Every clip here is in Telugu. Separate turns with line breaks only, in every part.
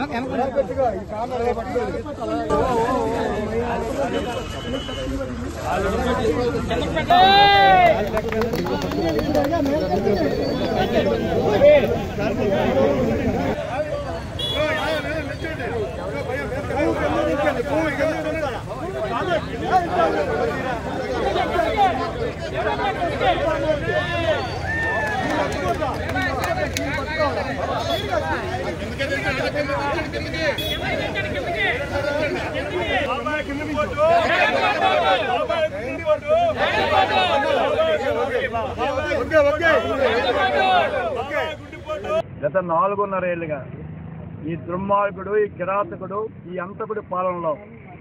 గత నాలుగున్నర ఏళ్ళుగా ఈ దుర్మార్గుడు ఈ కిరాతకుడు ఈ అంతకుడి పాలనలో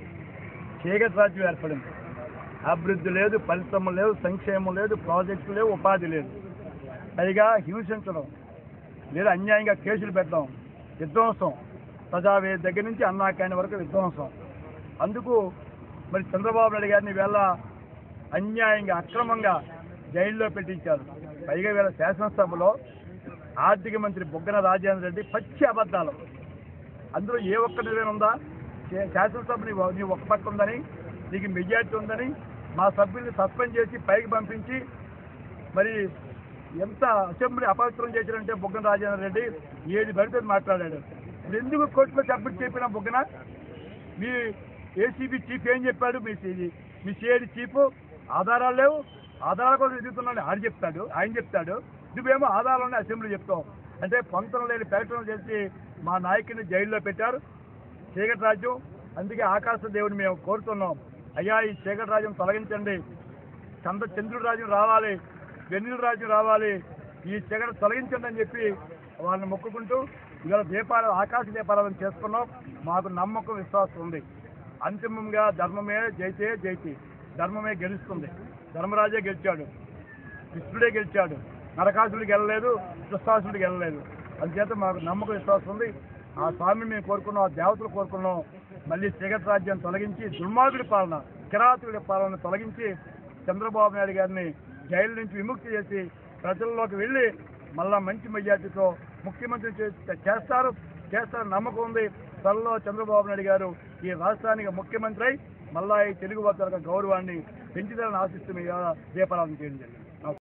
చీకటి రాజ్యం ఏర్పడింది అభివృద్ధి లేదు ఫలితం లేదు సంక్షేమం లేదు ప్రాజెక్టులు లేవు ఉపాధి లేదు పైగా హింసించడం లేదా అన్యాయంగా కేసులు పెట్టడం విధ్వంసం ప్రజావే దగ్గర నుంచి అన్నాకాని వరకు విధ్వంసం అందుకు మరి చంద్రబాబు నాయుడు గారిని వేళ అన్యాయంగా అక్రమంగా జైల్లో పెట్టించారు పైగా వీళ్ళ శాసనసభలో ఆర్థిక మంత్రి బుగ్గన రాజేంద్ర రెడ్డి పచ్చి అబద్ధాలు అందులో ఏ ఒక్క నిజమైన ఉందా శా- శాసనసభ నీ నీ ఒక్క పక్క ఉందని నీకు మెజార్టీ ఉందని మా సభ్యుల్ని సస్పెండ్ చేసి పైకి పంపించి మరి ఎంత అసెంబ్లీ అపవిత్రం చేశారంటే బుగ్గన రాజేంద్ర రెడ్డి ఏది పడితే అది మాట్లాడాడు ఇప్పుడు ఎందుకు కోర్టులో సబ్మిట్ చెప్పిన బుగ్గన మీ ఏసీబీ చీఫ్ ఏం చెప్పాడు మీ సి- మీ సిఐడి చీఫ్ ఆధారాలు లేవు ఆధారాల కోసం ఎదుగుతున్నాను ఆయన చెప్తాడు ఆయన చెప్తాడు నువ్వేమో ఆధారాలని అసెంబ్లీ చెప్తావు అంటే పొంతన లేని ప్రకటనలు చేసి మా నాయకుడిని జైల్లో పెట్టారు చీకటి రాజ్యం అందుకే ఆకాశ దేవుని మేము కోరుతున్నాం అయ్యా ఈ చీకటి రాజ్యం తొలగించండి చంద్ర చంద్రుడి రాజ్యం రావాలి వెన్నెల రాజ్యం రావాలి ఈ చీకటి తొలగించండి అని చెప్పి వాళ్ళని మొక్కుకుంటూ ఇవాళ దీపాలు ఆకాశ దీపారాధన చేసుకున్నాం మాకు నమ్మకం విశ్వాసం ఉంది అంతిమంగా ధర్మమే జైతే జైతి ధర్మమే గెలుస్తుంది ధర్మరాజే గెలిచాడు కృష్ణుడే గెలిచాడు నరకాసుడు గెలలేదు కృష్ణాసుడు గెలలేదు అందుచేత మాకు నమ్మకం విశ్వాసం ఉంది ఆ స్వామిని మేము కోరుకున్నాం ఆ దేవతలు కోరుకున్నాం మళ్ళీ చీకటి రాజ్యాన్ని తొలగించి దుర్మార్గుడి పాలన కిరాతుడి పాలన తొలగించి చంద్రబాబు నాయుడు గారిని జైలు నుంచి విముక్తి చేసి ప్రజల్లోకి వెళ్ళి మళ్ళా మంచి మెజార్టీతో ముఖ్యమంత్రి చే- చేస్తారు చేస్తారు నమ్మకం ఉంది త్వరలో చంద్రబాబు నాయుడు గారు ఈ రాష్ట్రానికి ముఖ్యమంత్రి అయి మళ్ళా ఈ తెలుగు వర్గాల గౌరవాన్ని పెంచుతారని ఆశిస్తూ మీ ద్వారా దీపారాధన చేయడం జరిగింది